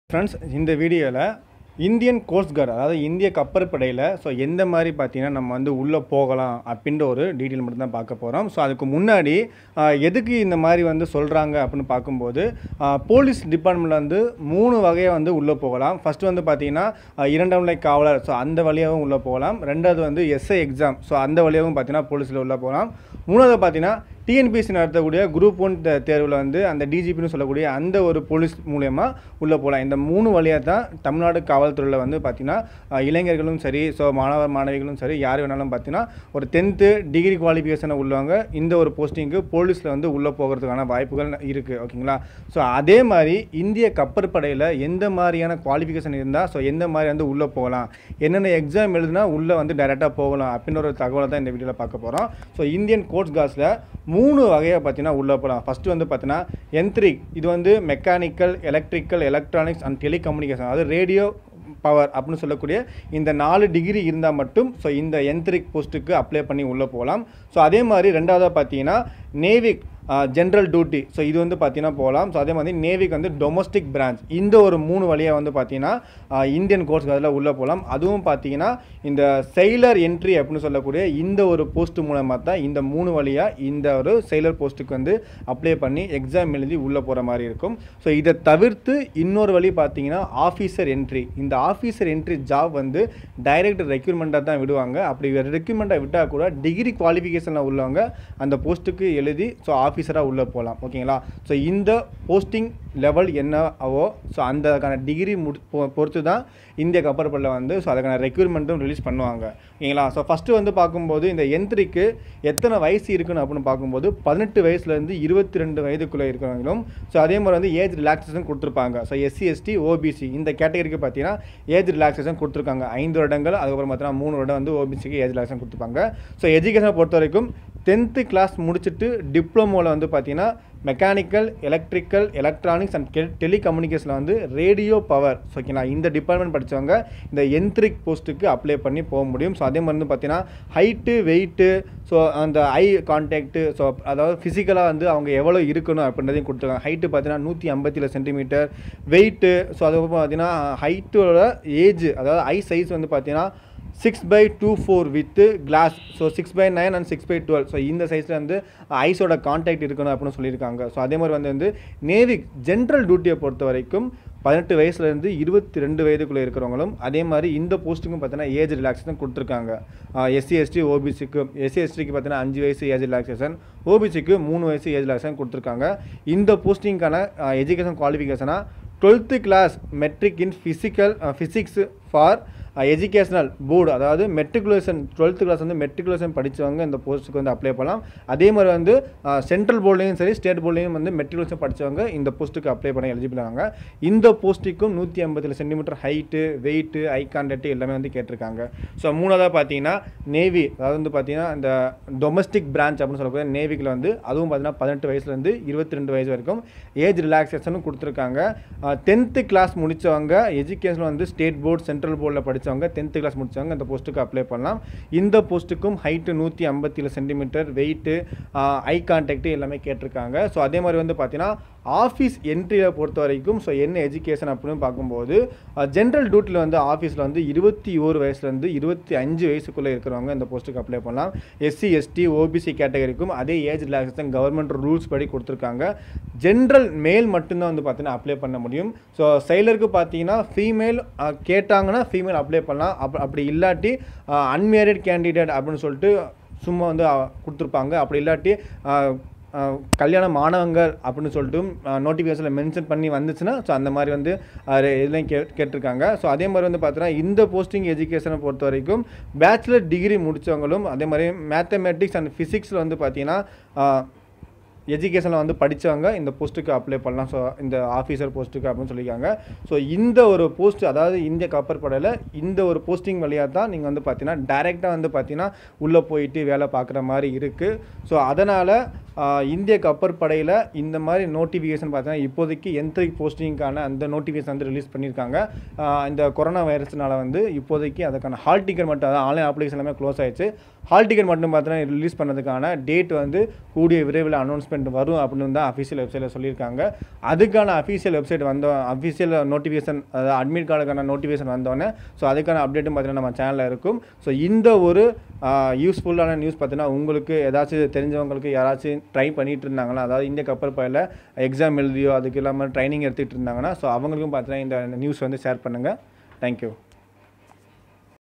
friends இந்த வீடியோவில் Indian cost card அதாவது இந்திய கப்பற்படையில் ஸோ எந்த மாதிரி பார்த்தீங்கன்னா நம்ம வந்து உள்ளே போகலாம் அப்படின்ற ஒரு டீட்டெயில் மட்டும் தான் பார்க்க போகிறோம் ஸோ அதுக்கு முன்னாடி ஆஹ், எதுக்கு இந்த மாதிரி வந்து சொல்கிறாங்க அப்படின்னு பார்க்கும்போது ஆஹ், போலீஸ் டிபார்ட்மெண்ட்டில் வந்து மூணு வகையாக வந்து உள்ளே போகலாம் ஃபஸ்ட்டு வந்து பார்த்தீங்கன்னா ஆஹ், இரண்டாம் நிலை காவலர் ஸோ அந்த வழியாகவும் உள்ளே போகலாம் ரெண்டாவது வந்து எஸ்ஐ எக்ஸாம் ஸோ அந்த வழியாகவும் பார்த்தீங்கன்னா போலீஸில் உள்ளே போகலாம் மூணாவது பார்த்தீங்கன்னா டிஎன்பிஎஸ்சி நடத்தக்கூடிய குரூப் ஒன் தேர்வில் வந்து அந்த டிஜிபின்னு சொல்லக்கூடிய அந்த ஒரு போலீஸ் மூலயமா உள்ளே போகலாம் இந்த மூணு வழியாக தான் தமிழ்நாடு காவல்துறையில் வந்து பார்த்திங்கன்னா அஹ், இளைஞர்களும் சரி ஸோ மாணவர் மாணவிகளும் சரி யார் வேணாலும் பார்த்தீங்கன்னா ஒரு டென்த்து டிகிரி குவாலிஃபிகேஷனை உள்ளவங்க இந்த ஒரு போஸ்டிங்க்கு போலீஸில் வந்து உள்ளே போகிறதுக்கான வாய்ப்புகள் இருக்குது ஓகேங்களா ஸோ அதே மாதிரி இந்திய கப்பற்படையில் எந்த மாதிரியான குவாலிஃபிகேஷன் இருந்தால் ஸோ எந்த மாதிரி வந்து உள்ளே போகலாம் என்னென்ன எக்ஸாம் எழுதுனா உள்ளே வந்து டைரெக்டாக போகலாம் அப்படின்ற ஒரு தகவலை தான் இந்த வீடியோவில் பார்க்க போகிறோம் ஸோ இந்தியன் கோர்ட்ஸ் காஸில் மூணு வகையாக பார்த்தீங்கன்னா உள்ளே போகலாம் ஃபஸ்ட்டு வந்து பார்த்தீங்கன்னா என்த்ரிக் இது வந்து mechanical electrical electronics and telecommunication அதாவது ரேடியோ பவர் அப்படின்னு சொல்லக்கூடிய இந்த நாலு டிகிரி இருந்தால் மட்டும் ஸோ இந்த என்த்ரிக் போஸ்ட்டுக்கு அப்ளை பண்ணி உள்ளே போகலாம் ஸோ அதே மாதிரி ரெண்டாவதாக பார்த்தீங்கன்னா நேவிக் ஜென்ரல் டியூட்டி ஸோ இது வந்து பார்த்தீங்கன்னா போகலாம் ஸோ அதே மாதிரி நேவிக் வந்து டொமஸ்டிக் பிரான்ச் இந்த ஒரு மூணு வழியாக வந்து பார்த்தீங்கன்னா ஆஹ், இந்தியன் கோர்ஸ் அதில் உள்ளே போகலாம் அதுவும் பார்த்தீங்கன்னா இந்த செயலர் என்ட்ரி அப்படின்னு சொல்லக்கூடிய இந்த ஒரு போஸ்ட் மூலமாக தான் இந்த மூணு வழியாக இந்த ஒரு செயலர் போஸ்ட்டுக்கு வந்து அப்ளை பண்ணி எக்ஸாம் எழுதி உள்ளே போகிற மாதிரி இருக்கும் ஸோ இதை தவிர்த்து இன்னொரு வழி பார்த்தீங்கன்னா ஆஃபீஸர் என்ட்ரி இந்த ஆஃபீஸர் என்ட்ரி ஜாப் வந்து டைரக்ட் ரெக்யூர்மெண்ட்டாக தான் விடுவாங்க அப்படி ரெக்யூர்மெண்ட்டாக விட்டால் கூட டிகிரி குவாலிஃபிகேஷனில் உள்ளவங்க அந்த போஸ்ட்டுக்கு எழுதி ஸோ ஆஃபீஸராக உள்ளே போகலாம் ஓகேங்களா ஸோ இந்த போஸ்டிங் லெவல் என்னவோ ஸோ அந்தக்கான டிகிரி முடி பொ- பொறுத்து தான் இந்திய கப்பற்படையில் வந்து ஸோ அதுக்கான ரெக்யூர்மெண்ட்டும் ரிலீஸ் பண்ணுவாங்க ஓகேங்களா ஸோ ஃபஸ்ட்டு வந்து பார்க்கும்போது இந்த என்ட்ரிக்கு எத்தனை வயசு இருக்குன்னு அப்படின்னு பார்க்கும்போது பதினெட்டு வயசுலேருந்து இருபத்தி ரெண்டு வயதுக்குள்ளே இருக்கிறவங்களும் ஸோ அதே மாதிரி வந்து ஏஜ் ரிலாக்ஸேஷன் கொடுத்துருப்பாங்க ஸோ எஸ்சி எஸ்டி ஓபிசி இந்த கேட்டகரிக்கு பார்த்தீங்கன்னா ஏஜ் ரிலாக்ஸேஷன் கொடுத்துருக்காங்க ஐந்து வருடங்கள் அதுக்கப்புறம் பார்த்தீங்கன்னா மூணு வருடம் வந்து ஓபிசிக்கு ஏஜ் ரிலாக்ஸேஷன் கொடுத்துருப்பாங்க ஸோ எஜுகேஷனை பொறுத்த வரைக்கும் டென்த்து கிளாஸ் முடிச்சுட்டு டிப்ளமோவில் வந்து பார்த்தீங்கன்னா மெக்கானிக்கல் எலக்ட்ரிக்கல் எலக்ட்ரானிக்ஸ் அண்ட் டெலிகம்யூனிகேஷனில் வந்து ரேடியோ பவர் ஓகேங்களா இந்த டிபார்ட்மெண்ட் படித்தவங்க இந்த என்த்ரிக் போஸ்ட்டுக்கு அப்ளை பண்ணி போக முடியும் ஸோ அதே மாதிரி வந்து பார்த்தீங்கன்னா ஹைட்டு வெயிட்டு ஸோ அந்த ஐ கான்டாக்ட்டு ஸோ அதாவது ஃபிசிக்கலாக வந்து அவங்க எவ்வளோ இருக்கணும் அப்படின்றதையும் கொடுத்துருக்காங்க ஹைட்டு பார்த்தீங்கன்னா நூற்றி ஐம்பத்தி சென்டிமீட்டர் வெயிட்டு ஸோ அதுக்கப்புறம் பார்த்தீங்கன்னா ஹைட்டோட ஏஜ் அதாவது ஐ சைஸ் வந்து பார்த்தீங்கன்னா six by two four with glass so six by nine and six by twelve so இந்த சைஸில் வந்து ஐஸோட கான்டாக்ட் இருக்கணும் அப்படின்னு சொல்லியிருக்காங்க ஸோ அதே மாதிரி வந்து வந்து நேவிக் ஜென்ரல் டியூட்டியை பொறுத்த வரைக்கும் பதினெட்டு வயசுலேருந்து இருபத்தி ரெண்டு வயதுக்குள்ளே இருக்கிறவங்களும் அதே மாதிரி இந்த போஸ்ட்டுக்கும் பார்த்தீங்கன்னா ஏஜ் ரிலாக்ஸேஷன் கொடுத்துருக்காங்க எஸ்சி எஸ்டி ஓபிசிக்கு எஸ்சி எஸ்டிக்கு பார்த்தீங்கன்னா அஞ்சு வயசு ஏஜ் ரிலாக்ஸேஷன் ஓபிசிக்கு மூணு வயசு ஏஜ் ரிலாக்ஸேஷன் கொடுத்துருக்காங்க இந்த போஸ்டிங்க்கான எஜுகேஷன் குவாலிஃபிகேஷனாக twelfth class matric in physical physics for educational board அதாவது மெட்ரிகுலேஷன் டுவெல்த்து கிளாஸ் வந்து மெட்ரிகுலேஷன் படித்தவங்க இந்த போஸ்ட்டுக்கு வந்து அப்ளை பண்ணலாம் அதே மாதிரி வந்து சென்ட்ரல் போர்ட்லேயும் சரி ஸ்டேட் போர்ட்லேயும் வந்து மெட்ரிகுலேஷன் படித்தவங்க இந்த போஸ்ட்டுக்கு அப்ளை பண்ண எலிஜிபிள் ஆனாங்க இந்த போஸ்ட்டுக்கும் நூற்றி ஐம்பத்தி centimetre height weight eye contact எல்லாமே வந்து கேட்டிருக்காங்க ஸோ மூணாவதாக பார்த்தீங்கன்னா நேவி அதாவது வந்து பார்த்தீங்கன்னா இந்த டொமஸ்டிக் பிரான்ச் அப்படின்னு சொல்லக்கூடிய நேவிக்கில் வந்து அதுவும் பார்த்தீங்கன்னா பதினெட்டு வயசுலேருந்து இருபத்தி ரெண்டு வயசு வரைக்கும் ஏஜ் ரிலாக்ஸேஷனும் கொடுத்துருக்காங்க டென்த்து கிளாஸ் முடித்தவங்க எஜுகேஷன் வந்து ஸ்டேட் போர்டு சென்ட்ரல் போர்டில் படித்தவங்க டென்த்து கிளாஸ் முடித்தவங்க இந்த போஸ்ட்டுக்கு அப்ளை பண்ணலாம் இந்த போஸ்ட்டுக்கும் ஹைட்டு நூற்றி ஐம்பத்தி ஏழு சென்டிமீட்டர் வெயிட்டு ஐ கான்டாக்ட் எல்லாமே கேட்டிருக்காங்க ஸோ அதே மாதிரி வந்து பார்த்தீங்கன்னா ஆஃபீஸ் என்ட்ரியை பொறுத்த வரைக்கும் ஸோ என்ன எஜுகேஷன் அப்படின்னு பார்க்கும்போது ஜென்ரல் டியூட்டியில் வந்து ஆஃபீஸில் வந்து இருபத்தி ஓரு வயசுலேருந்து இருபத்தி அஞ்சு வயசுக்குள்ளே இருக்கிறவங்க இந்த போஸ்ட்டுக்கு அப்ளை பண்ணலாம் எஸ்சி எஸ்டி ஓபிசி கேட்டகரிக்கும் அதே ஏஜ் ரிலாக்ஸேஷன் கவர்மெண்ட் ரூல்ஸ் படி கொடுத்துருக்காங்க ஜென்ரல் மேல் மட்டும்தான் வந்து பார்த்தீங்கன்னா அப்ளை பண்ண முடியும் ஸோ செயலருக்கு பார்த்தீங்கன்னா ஃபீமேல் கேட்டாங்கன்னா ஃபீமேல் அப்ளை பண்ணலாம் அப் அப்படி இல்லாட்டி அன்மேரிட் கேண்டிடேட் அப்படின்னு சொல்லிட்டு சும்மா வந்து அஹ், கொடுத்துருப்பாங்க அப்படி இல்லாட்டி அஹ், அஹ், கல்யாண மாணவங்கள் அப்படின்னு சொல்லிட்டு நோட்டிஃபிகேஷனில் மென்ஷன் பண்ணி வந்துச்சுன்னா ஸோ அந்த மாதிரி வந்து அது இதெல்லாம் கே கேட்டிருக்காங்க ஸோ அதே மாதிரி வந்து பார்த்தீங்கன்னா இந்த போஸ்டிங் எஜுகேஷனை பொறுத்த வரைக்கும் பேச்சுலர் டிகிரி முடித்தவங்களும் அதே மாதிரி மேத்தமேட்டிக்ஸ் அண்ட் ஃபிசிக்ஸில் வந்து பார்த்தீங்கன்னா அஹ், எஜுகேஷனில் வந்து படித்தவங்க இந்த போஸ்ட்டுக்கு அப்ளை பண்ணலாம் ஸோ இந்த ஆஃபீஸர் போஸ்ட்டுக்கு அப்படின்னு சொல்லியிருக்காங்க ஸோ இந்த ஒரு போஸ்ட் அதாவது இந்திய கப்பற்படையில் இந்த ஒரு போஸ்டிங் வழியாக தான் நீங்கள் வந்து பார்த்தீங்கன்னா டைரெக்டாக வந்து பார்த்தீங்கன்னா உள்ளே போயிட்டு வேலை பார்க்குற மாதிரி இருக்குது ஸோ அதனால் ஆஹ் இந்திய கப்பற்படையில் இந்த மாதிரி நோட்டிஃபிகேஷன் பார்த்தீங்கன்னா இப்போதைக்கு என்ட்ரி போஸ்டிங்கான அந்த நோட்டிஃபிகேஷன் வந்து ரிலீஸ் பண்ணியிருக்காங்க ஆஹ் இந்த கொரோனா வைரஸ்னால வந்து இப்போதைக்கு அதுக்கான ஹால் டிக்கெட் மட்டும் அதாவது ஆன்லைன் அப்ளிகேஷன் எல்லாமே க்ளோஸ் ஆயிடுச்சு ஹால் டிக்கெட் மட்டும் பார்த்தீங்கன்னா ரிலீஸ் பண்ணதுக்கான டேட் வந்து கூடிய விரைவில் அனௌன்ஸ்மெண்ட் வரும் அப்படின்னு தான் அஃபிஷியல் வெப்சைட்டில் சொல்லியிருக்காங்க அதுக்கான அஃபிஷியல் வெப்சைட் வந்த அஃபிஷியல் நோட்டிஃபிகேஷன் அதாவது அட்மிட் கார்டுக்கான நோட்டிஃபிகேஷன் வந்தோடனே ஸோ அதுக்கான அப்டேட்டும் பார்த்தீங்கன்னா நம்ம சேனலில் இருக்கும் ஸோ இந்த ஒரு யூஸ்ஃபுல்லான நியூஸ் பார்த்தீங்கன்னா உங்களுக்கு ஏதாச்சும் தெரிஞ்சவங்களுக்கு யாராச்சும் ட்ரை பண்ணிட்டு இருந்தாங்களா அதாவது இந்திய கப்பல் பயில எக்ஸாம் எழுதியோ அதுக்கு இல்லாமல் ட்ரைனிங் எடுத்துகிட்டு இருந்தாங்கன்னா ஸோ அவங்களுக்கும் பார்த்தீங்கன்னா இந்த நியூஸ் வந்து ஷேர் பண்ணுங்கள் தேங்க்யூ